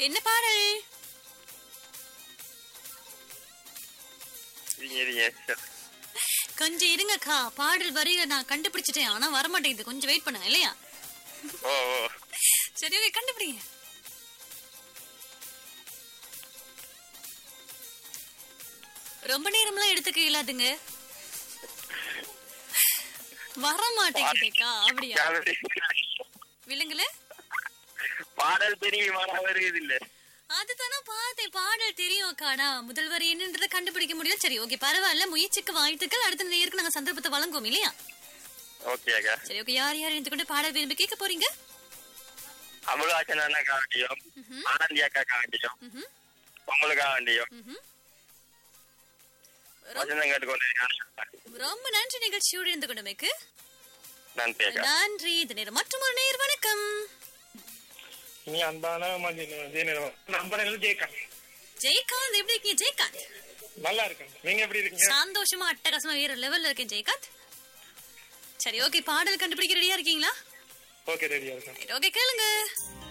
என்ன பாடல் இருங்க இருங்க கொஞ்சம் இருங்கக்கா பாடல் வரியில நான் கண்டுபிடிச்சிட்டேன் ஆனா வரமாட்டேங்குது கொஞ்சம் வெயிட் பண்ணுங்க இல்லையா ஓ ஓ சரி ஓகே கண்டுபிடிங்க ரொம்ப நேரம்லாம் எடுத்துக்க இயலாதுங்க வர மாட்டேங்குதுக்கா அப்படியா வில்லுங்கள பாடல் தெரியுமா வருது இல்ல அதுதானே பார்த்தேன் பாடல் தெரியும் அக்காடா முதல்வர் என்னன்றதை கண்டுபிடிக்க முடியல சரி ஓகே பரவாயில்ல முயற்சிக்கு வாழ்த்துக்கள் அடுத்த நேருக்கு நாங்க சந்தர்ப்பத்தை வழங்குவோம் இல்லையா ஓகே அக்கா சரி ஓகே யார் யார் எடுத்துக்கொண்டு பாடல் விரும்பி கேட்க போறீங்க அமலாசன் அண்ணாக்கா வேண்டியும் ஆனந்தி அக்காக்கா வேண்டியும் ம்ஹும், உங்களுக்கா வேண்டியும் ம்ஹும். வசந்தம் கேட்டுக்கொண்டு ரொம்ப நன்றி நிகழ்ச்சியோடு இருந்து கொண்டமைக்கு நன்றி அக்கா நன்றி இது நேரம் மற்றும் ஒரு நேர் வணக்கம் இனி அன்பான மதியம் நம்பர் ஜெயகாந்த் ஜெயகாந்த் எப்படி இருக்கீங்க ஜெயகாந்த் நல்லா இருக்கேன் நீங்க எப்படி இருக்கீங்க சந்தோஷமா அட்டகாசமா வேற லெவல்ல இருக்கேன் ஜெயகாந்த் சரி ஓகே பாடல் கண்டுபிடிக்க ரெடியா இருக்கீங்களா ஓகே ரெடியா இருக்கேன் ஓகே கேளுங்க